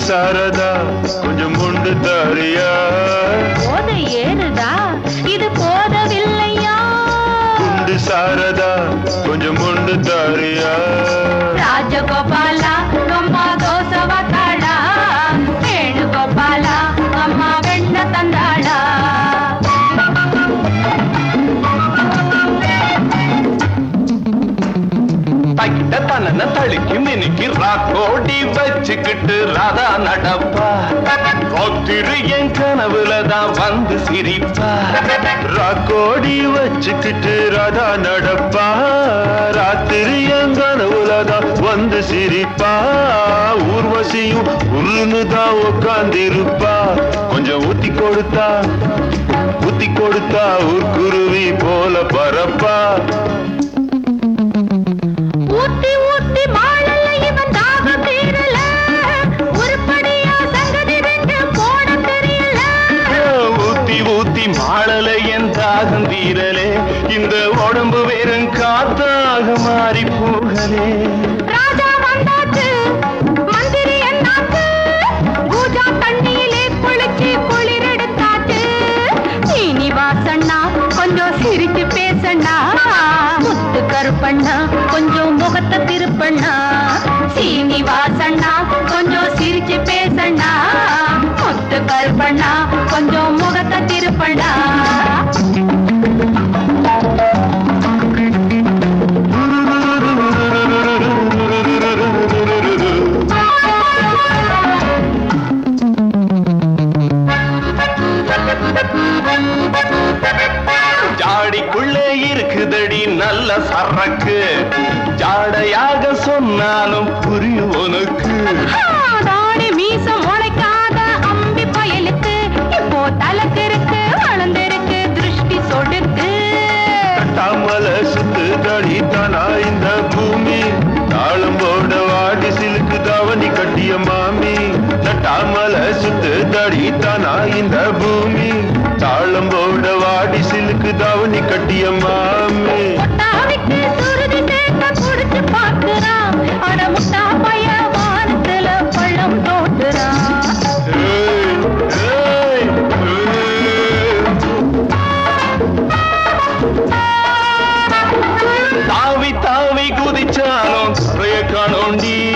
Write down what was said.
சாரதா கொஞ்சம் முண்டு தாரியா போத ஏறுதா இது போதவில்லையா குண்டு சாரதா கொஞ்சம் முண்டு தாரியா ರಾಜಗೋಪಾಲ ಅಮ್ಮ ದೋಸವ ತಾಳ ವೇಣುಗೋಪಾಲ ಅಮ್ಮ ಬೆಣ್ಣ ತಂದಾಳ தகிட்ட தனன தழுக்கி மினுக்கி ராக்கோடி வச்சுக்கிட்டு ராதா நடப்பா ராத்திரி என் கனவுல தான் வந்து சிரிப்பா ராக்கோடி வச்சுக்கிட்டு ராதா நடப்பா ராத்திரி எங்கனவுலதான் வந்து சிரிப்பா ஊர்வசியும் உருன்னு தான் உட்கார்ந்திருப்பா கொஞ்சம் ஊத்தி கொடுத்தா ஊத்தி கொடுத்தா ஊர்க்குருவி போல பரப்பா ஊத்தி ஊத்தி மாளல இவன் தாகம் தீரல உருப்படியா சங்கதி ரெண்டு போட தெரியல ஊத்தி ஊத்தி மாளல என் தாகம் தீரலே இந்த உடம்பு வெறும் காத்தாக மாறி போகலே ராஜா வந்தாச்சு மந்திரி என்னாச்சு பூஜா தண்ணியிலே குளிச்சு குளிர் எடுத்தாச்சு சீனிவாசண்ணா கொஞ்சம் சிரிச்சு பேசண்ணா முத்து கருப்பண்ணா கொஞ்சம் முகத்தை திருப்பண்ணா சீனிவாசண்ணா கொஞ்சம் சிரிச்சு பேசண்ணா முத்து கருப்பண்ணா கொஞ்சம் முகத்தை திருப்பண்ணா ஜாடிக்குள்ளே இருக்குதடி நல்ல சரக்கு ஜாடையாக சொன்னாலும் புரியும் உனக்கு தாடி மீசம் முளைக்காத அம்பி பயலுக்கு இப்போ தலக்கு இருக்கு வளர்ந்திருக்கு திருஷ்டி சொடுக்கு தட்டாமல சுத்து தடி தானா இந்த பூமி தாளம் போட வாடி சிலுக்கு தாவணி கட்டிய மாமி தட்டாமல சுத்து தடி தானா இந்த பூமி தாளம் போட வாடி சிலுக்கு தாவணி கட்டிய மாமி முட்டாவிக்கு சுருதி சேர்க்க குடிச்சு பாக்குறான் அட முட்டா பைய வானத்துல பள்ளம் தோட்டுறான் ஏய், ஏய், ஏய். தாவி தாவி குதிச்சாலும் குறைய காணோண்டி